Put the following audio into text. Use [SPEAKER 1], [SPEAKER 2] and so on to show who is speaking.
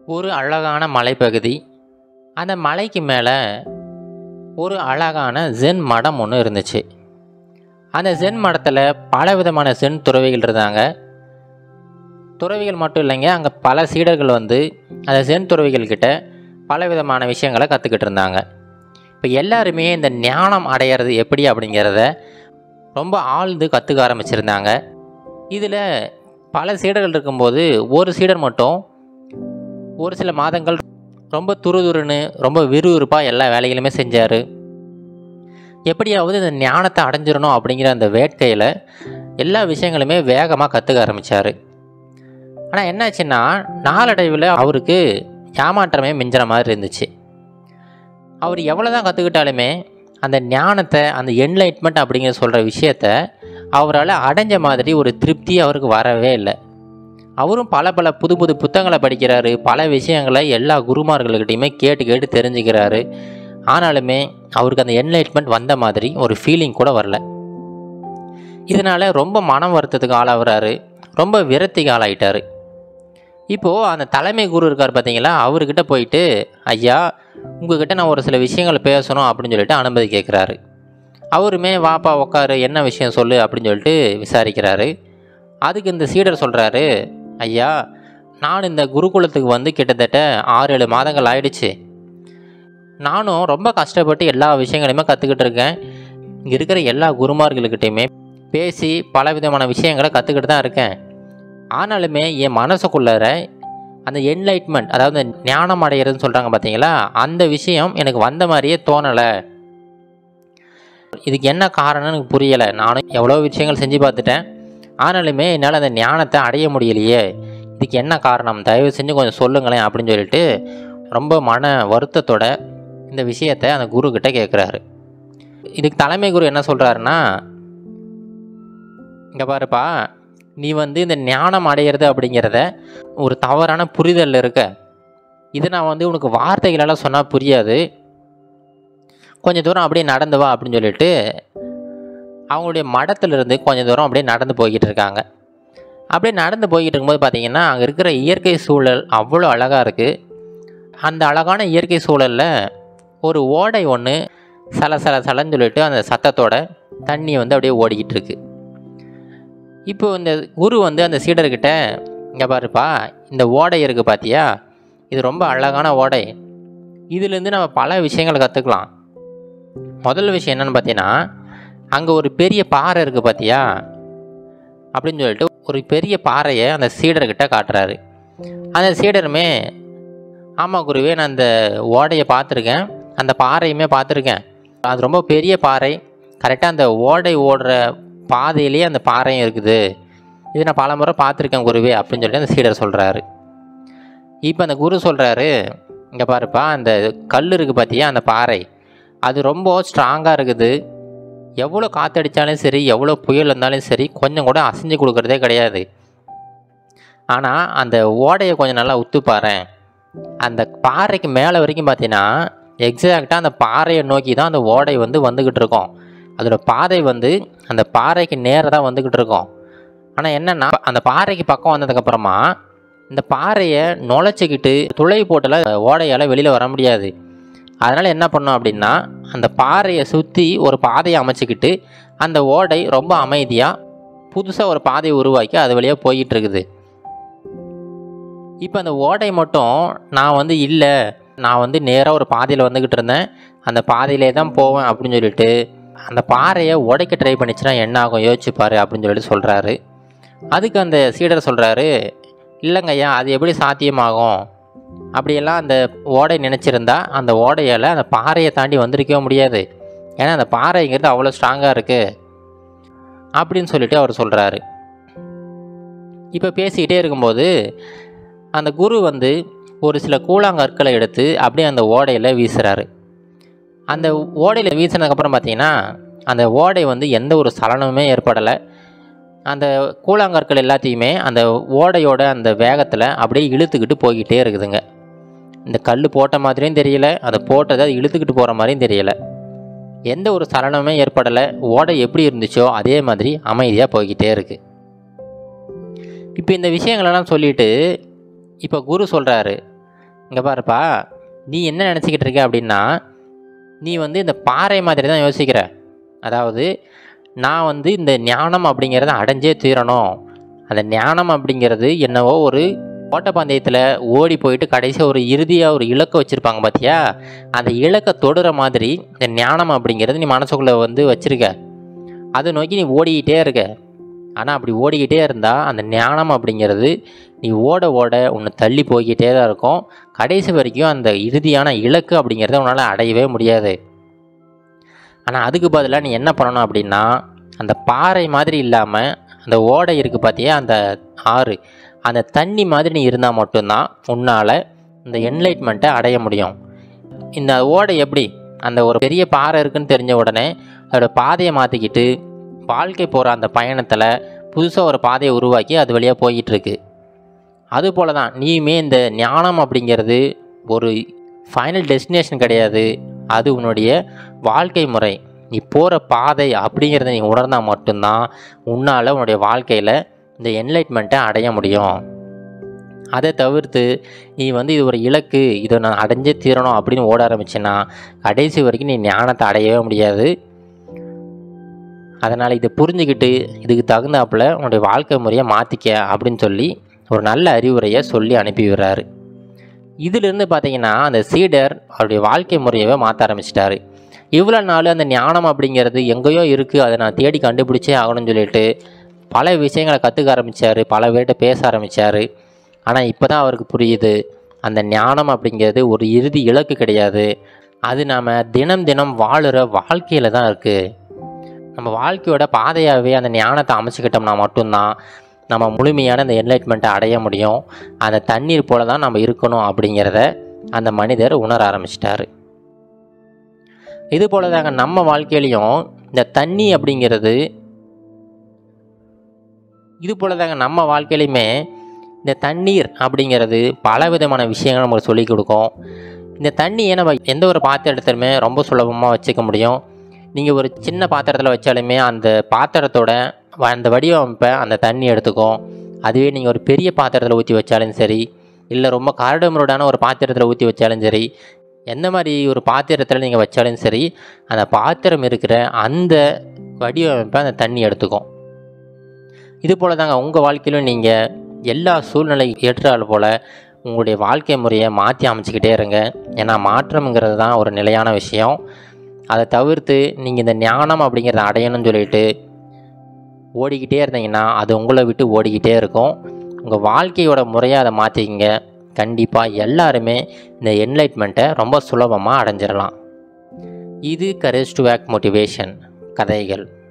[SPEAKER 1] ஒரு அழகான மலைப்பகுதி அந்த மலைக்கு மேலே ஒரு அழகான ஜென் மடம் ஒன்று இருந்துச்சு அந்த ஜென் மடத்தில் பல விதமான ஜென் துறவிகள் இருந்தாங்க துறவிகள் மட்டும் இல்லைங்க அங்கே பல சீடர்கள் வந்து அந்த ஜென் துறவிகள்கிட்ட பல விதமான விஷயங்களை கற்றுக்கிட்டு இருந்தாங்க இப்போ எல்லாருமே இந்த ஞானம் அடையிறது எப்படி அப்படிங்கிறத ரொம்ப ஆழ்ந்து கற்றுக்க ஆரம்பிச்சிருந்தாங்க இதில் பல சீடர்கள் இருக்கும்போது ஒரு சீடர் மட்டும் ஒரு சில மாதங்கள் ரொம்ப துருதுருன்னு ரொம்ப விறுவிறுப்பாக எல்லா வேலைகளுமே செஞ்சார் எப்படியாவது இந்த ஞானத்தை அடைஞ்சிடணும் அப்படிங்கிற அந்த வேட்கையில் எல்லா விஷயங்களுமே வேகமாக கற்றுக்க ஆரம்பித்தார் ஆனால் என்னாச்சுன்னா நாளடைவில் அவருக்கு ஏமாற்றமே மிஞ்சிற மாதிரி இருந்துச்சு அவர் எவ்வளோ தான் கற்றுக்கிட்டாலுமே அந்த ஞானத்தை அந்த என்லைட்மெண்ட் அப்படிங்கிற சொல்கிற விஷயத்த அவரால் அடைஞ்ச மாதிரி ஒரு திருப்தி அவருக்கு வரவே இல்லை அவரும் பல பல புது புது புத்தகங்களை படிக்கிறாரு பல விஷயங்களை எல்லா குருமார்கள்கிட்டையுமே கேட்டு கேட்டு தெரிஞ்சுக்கிறாரு ஆனாலுமே அவருக்கு அந்த என்லைட்மெண்ட் வந்த மாதிரி ஒரு ஃபீலிங் கூட வரல இதனால் ரொம்ப மனம் வருத்தத்துக்கு ஆளாகிறாரு ரொம்ப விரத்திக்கு ஆளாயிட்டார் இப்போது அந்த தலைமை குரு இருக்கார் பார்த்தீங்களா அவர்கிட்ட போயிட்டு ஐயா உங்ககிட்ட நான் ஒரு சில விஷயங்களை பேசணும் அப்படின்னு சொல்லிட்டு அனுமதி கேட்குறாரு அவருமே வாப்பா உக்காரு என்ன விஷயம் சொல்லு அப்படின்னு சொல்லிட்டு விசாரிக்கிறாரு அதுக்கு இந்த சீடர் சொல்கிறாரு ஐயா நான் இந்த குருகுலத்துக்கு வந்து கிட்டத்தட்ட ஆறு ஏழு மாதங்கள் ஆயிடுச்சு நானும் ரொம்ப கஷ்டப்பட்டு எல்லா விஷயங்களையுமே கற்றுக்கிட்டு இருக்கேன் இங்கே இருக்கிற எல்லா குருமார்களுக்கிட்டையுமே பேசி பல விதமான விஷயங்களை கற்றுக்கிட்டு தான் இருக்கேன் ஆனாலுமே என் மனசுக்குள்ளார அந்த என்லைட்மெண்ட் அதாவது ஞானம் அடைகிறதுன்னு சொல்கிறாங்க பார்த்தீங்களா அந்த விஷயம் எனக்கு வந்த மாதிரியே தோணலை இதுக்கு என்ன காரணம்னு எனக்கு புரியலை நானும் எவ்வளோ விஷயங்கள் செஞ்சு பார்த்துட்டேன் ஆனாலுமே என்னால் அந்த ஞானத்தை அடைய முடியலையே இதுக்கு என்ன காரணம் தயவு செஞ்சு கொஞ்சம் சொல்லுங்களேன் அப்படின்னு சொல்லிட்டு ரொம்ப மன வருத்தத்தோட இந்த விஷயத்தை அந்த குரு கிட்ட கேட்குறாரு இதுக்கு தலைமை குரு என்ன சொல்கிறாருன்னா இங்கே பாருப்பா நீ வந்து இந்த ஞானம் அடையிறது அப்படிங்கிறத ஒரு தவறான புரிதல் இருக்க இது நான் வந்து உனக்கு வார்த்தைகளெல்லாம் சொன்னால் புரியாது கொஞ்சம் தூரம் அப்படியே நடந்து வா அப்படின்னு சொல்லிட்டு அவங்களுடைய மடத்திலிருந்து கொஞ்சம் தூரம் அப்படியே நடந்து போய்கிட்டு இருக்காங்க அப்படியே நடந்து போய்கிட்டு இருக்கும்போது பார்த்தீங்கன்னா அங்கே இருக்கிற இயற்கை சூழல் அவ்வளோ அழகாக இருக்குது அந்த அழகான இயற்கை சூழலில் ஒரு ஓடை ஒன்று சல சல சலன்னு சொல்லிட்டு அந்த சத்தத்தோட தண்ணி வந்து அப்படியே ஓடிக்கிட்டு இருக்கு இப்போ இந்த குரு வந்து அந்த சீடர்கிட்ட இங்கே பாருப்பா இந்த ஓடை இருக்குது பார்த்தியா இது ரொம்ப அழகான ஓடை இதுலேருந்து நம்ம பல விஷயங்களை கற்றுக்கலாம் முதல் விஷயம் என்னென்னு பார்த்தீங்கன்னா அங்கே ஒரு பெரிய பாறை இருக்குது பார்த்தியா அப்படின்னு சொல்லிட்டு ஒரு பெரிய பாறையை அந்த சீடர்கிட்ட காட்டுறாரு அந்த சீடருமே ஆமாம் குருவே நான் அந்த ஓடையை பார்த்துருக்கேன் அந்த பாறையுமே பார்த்துருக்கேன் அது ரொம்ப பெரிய பாறை கரெக்டாக அந்த ஓடை ஓடுற பாதையிலேயே அந்த பாறையும் இருக்குது இது நான் பல முறை பார்த்துருக்கேன் குருவே அப்படின்னு சொல்லிட்டு அந்த சீடர் சொல்கிறாரு இப்போ அந்த குரு சொல்கிறாரு இங்கே பாருப்பா அந்த கல் இருக்குது பார்த்தியா அந்த பாறை அது ரொம்ப ஸ்ட்ராங்காக இருக்குது எவ்வளோ காற்றடித்தாலும் சரி எவ்வளோ புயல் இருந்தாலும் சரி கொஞ்சம் கூட அசைஞ்சு கொடுக்குறதே கிடையாது ஆனால் அந்த ஓடையை கொஞ்சம் நல்லா உத்து பாரேன் அந்த பாறைக்கு மேலே வரைக்கும் பார்த்தீங்கன்னா எக்ஸாக்டாக அந்த பாறையை நோக்கி தான் அந்த ஓடை வந்து வந்துக்கிட்டு இருக்கோம் அதோட பாதை வந்து அந்த பாறைக்கு நேராக தான் வந்துக்கிட்டு இருக்கோம் ஆனால் என்னென்னா அந்த பாறைக்கு பக்கம் வந்ததுக்கப்புறமா இந்த பாறையை நுழைச்சிக்கிட்டு துளை போட்டெல்லாம் ஓடையால் வெளியில் வர முடியாது அதனால் என்ன பண்ணோம் அப்படின்னா அந்த பாறையை சுற்றி ஒரு பாதையை அமைச்சிக்கிட்டு அந்த ஓடை ரொம்ப அமைதியாக புதுசாக ஒரு பாதையை உருவாக்கி அது வழியாக போய்கிட்டு இருக்குது இப்போ அந்த ஓடை மட்டும் நான் வந்து இல்லை நான் வந்து நேராக ஒரு பாதையில் வந்துக்கிட்டு இருந்தேன் அந்த பாதையிலே தான் போவேன் அப்படின்னு சொல்லிட்டு அந்த பாறையை உடைக்க ட்ரை பண்ணிச்சுன்னா என்ன ஆகும் யோசிச்சுப்பாரு அப்படின்னு சொல்லிட்டு சொல்கிறாரு அதுக்கு அந்த சீடர் சொல்கிறாரு இல்லைங்கய்யா அது எப்படி சாத்தியமாகும் அப்படியெல்லாம் அந்த ஓடை நினச்சிருந்தா அந்த ஓடையால் அந்த பாறையை தாண்டி வந்திருக்கவே முடியாது ஏன்னா அந்த பாறைங்கிறது அவ்வளோ ஸ்ட்ராங்காக இருக்குது அப்படின்னு சொல்லிட்டு அவர் சொல்கிறாரு இப்போ பேசிக்கிட்டே இருக்கும்போது அந்த குரு வந்து ஒரு சில கூழாங்கற்களை எடுத்து அப்படியே அந்த ஓடையில் வீசுகிறாரு அந்த ஓடையில் வீசினதுக்கப்புறம் பார்த்தீங்கன்னா அந்த ஓடை வந்து எந்த ஒரு சலனமுமே ஏற்படலை அந்த கூழாங்கற்கள் எல்லாத்தையுமே அந்த ஓடையோட அந்த வேகத்தில் அப்படியே இழுத்துக்கிட்டு போய்கிட்டே இருக்குதுங்க இந்த கல் போட்ட மாதிரியும் தெரியல அதை போட்டதை அது இழுத்துக்கிட்டு போகிற மாதிரியும் தெரியல எந்த ஒரு சலனமே ஏற்படலை ஓடை எப்படி இருந்துச்சோ அதே மாதிரி அமைதியாக போய்கிட்டே இருக்குது இப்போ இந்த விஷயங்களெல்லாம் சொல்லிட்டு இப்போ குரு சொல்கிறாரு இங்கே பாருப்பா நீ என்ன நினச்சிக்கிட்டு இருக்க அப்படின்னா நீ வந்து இந்த பாறை மாதிரி தான் யோசிக்கிற அதாவது நான் வந்து இந்த ஞானம் அப்படிங்கிறத அடைஞ்சே தீரணும் அந்த ஞானம் அப்படிங்கிறது என்னவோ ஒரு ஓட்டப்பந்தயத்தில் ஓடி போயிட்டு கடைசியாக ஒரு இறுதியாக ஒரு இலக்கை வச்சுருப்பாங்க பார்த்தியா அந்த இலக்கை தொடுற மாதிரி இந்த ஞானம் அப்படிங்கிறது நீ மனசுக்குள்ளே வந்து வச்சுருக்க அதை நோக்கி நீ ஓடிக்கிட்டே இருக்க ஆனால் அப்படி ஓடிக்கிட்டே இருந்தால் அந்த ஞானம் அப்படிங்கிறது நீ ஓட ஓட உன்னை தள்ளி போய்கிட்டே தான் இருக்கும் கடைசி வரைக்கும் அந்த இறுதியான இலக்கு அப்படிங்கிறத உன்னால் அடையவே முடியாது ஆனால் அதுக்கு பதிலாக நீ என்ன பண்ணணும் அப்படின்னா அந்த பாறை மாதிரி இல்லாமல் அந்த ஓடை இருக்குது பார்த்தியா அந்த ஆறு அந்த தண்ணி மாதிரி நீ இருந்தால் மட்டும்தான் உன்னால் இந்த என்லைட்மெண்ட்டை அடைய முடியும் இந்த ஓடை எப்படி அந்த ஒரு பெரிய பாறை இருக்குன்னு தெரிஞ்ச உடனே அதோட பாதையை மாற்றிக்கிட்டு வாழ்க்கை போகிற அந்த பயணத்தில் புதுசாக ஒரு பாதையை உருவாக்கி அது வழியாக போய்கிட்டு இருக்கு அதுபோல தான் நீயுமே இந்த ஞானம் அப்படிங்கிறது ஒரு ஃபைனல் டெஸ்டினேஷன் கிடையாது அது உன்னுடைய வாழ்க்கை முறை நீ போகிற பாதை அப்படிங்கிறத நீ உணர்ந்தால் மட்டும்தான் உன்னால் உன்னுடைய வாழ்க்கையில் இந்த என்லைட்மெண்ட்டை அடைய முடியும் அதை தவிர்த்து நீ வந்து இது ஒரு இலக்கு இதை நான் அடைஞ்சே தீரணும் அப்படின்னு ஓட ஆரம்பிச்சேன்னா கடைசி வரைக்கும் நீ ஞானத்தை அடையவே முடியாது அதனால் இதை புரிஞ்சுக்கிட்டு இதுக்கு தகுந்தாப்புல உன்னுடைய வாழ்க்கை முறையை மாற்றிக்க அப்படின்னு சொல்லி ஒரு நல்ல அறிவுரையை சொல்லி அனுப்பி விடுறாரு இதிலிருந்து பார்த்தீங்கன்னா அந்த சீடர் அவருடைய வாழ்க்கை முறையவே மாற்ற ஆரம்பிச்சிட்டாரு இவ்வளோ நாள் அந்த ஞானம் அப்படிங்கிறது எங்கேயோ இருக்குது அதை நான் தேடி கண்டுபிடிச்சே ஆகணும்னு சொல்லிட்டு பல விஷயங்களை கற்றுக்க ஆரம்பித்தார் பல பேர்கிட்ட பேச ஆரம்பித்தார் ஆனால் இப்போ தான் அவருக்கு புரியுது அந்த ஞானம் அப்படிங்கிறது ஒரு இறுதி இலக்கு கிடையாது அது நாம் தினம் தினம் வாழுற வாழ்க்கையில் தான் இருக்குது நம்ம வாழ்க்கையோட பாதையாகவே அந்த ஞானத்தை அமைச்சிக்கிட்டோம்னா மட்டும்தான் நம்ம முழுமையான அந்த என்லைட்மெண்ட்டை அடைய முடியும் அந்த தண்ணீர் போல தான் நம்ம இருக்கணும் அப்படிங்கிறத அந்த மனிதர் உணர ஆரம்பிச்சிட்டாரு இது போல தாங்க நம்ம வாழ்க்கையிலையும் இந்த தண்ணி அப்படிங்கிறது இது போல தாங்க நம்ம வாழ்க்கையிலையுமே இந்த தண்ணீர் அப்படிங்கிறது பல விதமான விஷயங்கள் நமக்கு சொல்லிக் கொடுக்கும் இந்த தண்ணியை நம்ம எந்த ஒரு பாத்திரத்திலுமே ரொம்ப சுலபமாக வச்சுக்க முடியும் நீங்கள் ஒரு சின்ன பாத்திரத்தில் வச்சாலுமே அந்த பாத்திரத்தோட வ- அந்த வடிவமைப்பை அந்த தண்ணி எடுத்துக்கும் அதுவே நீங்கள் ஒரு பெரிய பாத்திரத்தில் ஊற்றி வச்சாலும் சரி இல்லை ரொம்ப கரடுமுரடான ஒரு பாத்திரத்தில் ஊற்றி வச்சாலும் சரி எந்த மாதிரி ஒரு பாத்திரத்தில் நீங்கள் வச்சாலும் சரி அந்த பாத்திரம் இருக்கிற அந்த வடிவமைப்பை அந்த தண்ணி எடுத்துக்கும் இது போல தாங்க உங்கள் வாழ்க்கையிலும் நீங்கள் எல்லா சூழ்நிலை ஏற்றால் போல் உங்களுடைய வாழ்க்கை முறையை மாற்றி அமைச்சிக்கிட்டே இருங்க ஏன்னா மாற்றம்ங்கிறது தான் ஒரு நிலையான விஷயம் அதை தவிர்த்து நீங்கள் இந்த ஞானம் அப்படிங்கிறத அடையணும்னு சொல்லிட்டு ஓடிக்கிட்டே இருந்தீங்கன்னா அது உங்களை விட்டு ஓடிக்கிட்டே இருக்கும் உங்கள் வாழ்க்கையோட முறையை அதை மாற்றிக்கிங்க கண்டிப்பாக எல்லாருமே இந்த என்லைட்மெண்ட்டை ரொம்ப சுலபமாக அடைஞ்சிடலாம் இது கரேஜ் டு வேக் மோட்டிவேஷன் கதைகள்